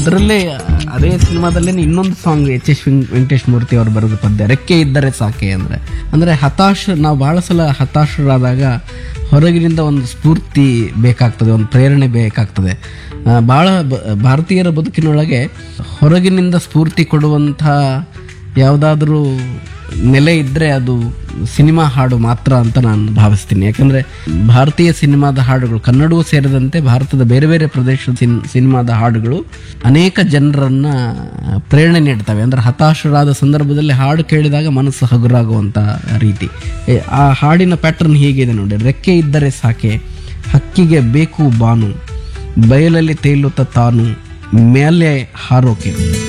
ಅದರಲ್ಲೇ ಅದೇ ಸಿನಿಮಾದಲ್ಲೇ ಇನ್ನೊಂದು song H S Venkatesh Murthy ಅವರು ಬರೆದ ಪದ್ಯ ರೆಕ್ಕೆ ಇದ್ದರೆ ಸಾಕೆ ಅಂದ್ರೆ ಅಂದ್ರೆ ಹತಾಶ ನಾವು ಬಹಳ ಸಲ ಹತಾಶರಾದಾಗ ಹೊರಗಿನಿಂದ ಒಂದು ಸ್ಫೂರ್ತಿ ಬೇಕಾಗ್ತದೆ ಒಂದು ಪ್ರೇರಣೆ ಬೇಕಾಗ್ತದೆ ಆ, ಬಹಳ ಬ- ಭಾರತೀಯರ ಬದುಕಿನೊಳಗೆ ಹೊರಗಿನಿಂದ ಸ್ಫೂರ್ತಿ ಕೊಡುವಂಥ ಯಾವುದಾದ್ರೂ ನೆಲೆ ಇದ್ದರೆ ಅದು ಸಿನಿಮಾ ಹಾಡು ಮಾತ್ರ ಅಂತ ನಾನು ಭಾವಿಸ್ತೀನಿ ಯಾಕಂದರೆ ಭಾರತೀಯ ಸಿನಿಮಾದ ಹಾಡುಗಳು ಕನ್ನಡವೂ ಸೇರಿದಂತೆ ಭಾರತದ ಬೇರೆ ಬೇರೆ ಪ್ರದೇಶದ ಸಿನ್ ಸಿನಿಮಾದ ಹಾಡುಗಳು ಅನೇಕ ಜನರನ್ನು ಪ್ರೇರಣೆ ನೀಡ್ತವೆ ಅಂದರೆ ಹತಾಶರಾದ ಸಂದರ್ಭದಲ್ಲಿ ಹಾಡು ಕೇಳಿದಾಗ ಮನಸ್ಸು ಹಗುರಾಗುವಂಥ ರೀತಿ ಏ, ಆ ಹಾಡಿನ ಪ್ಯಾಟರ್ನ್ ಹೀಗಿದೆ ನೋಡಿ ರೆಕ್ಕೆ ಇದ್ದರೆ ಸಾಕೆ ಹಕ್ಕಿಗೆ ಬೇಕು ಬಾನು ಬಯಲಲ್ಲಿ ತೇಲುತ್ತ ತಾನು ಮೇಲೆ ಹಾರೋಕೆ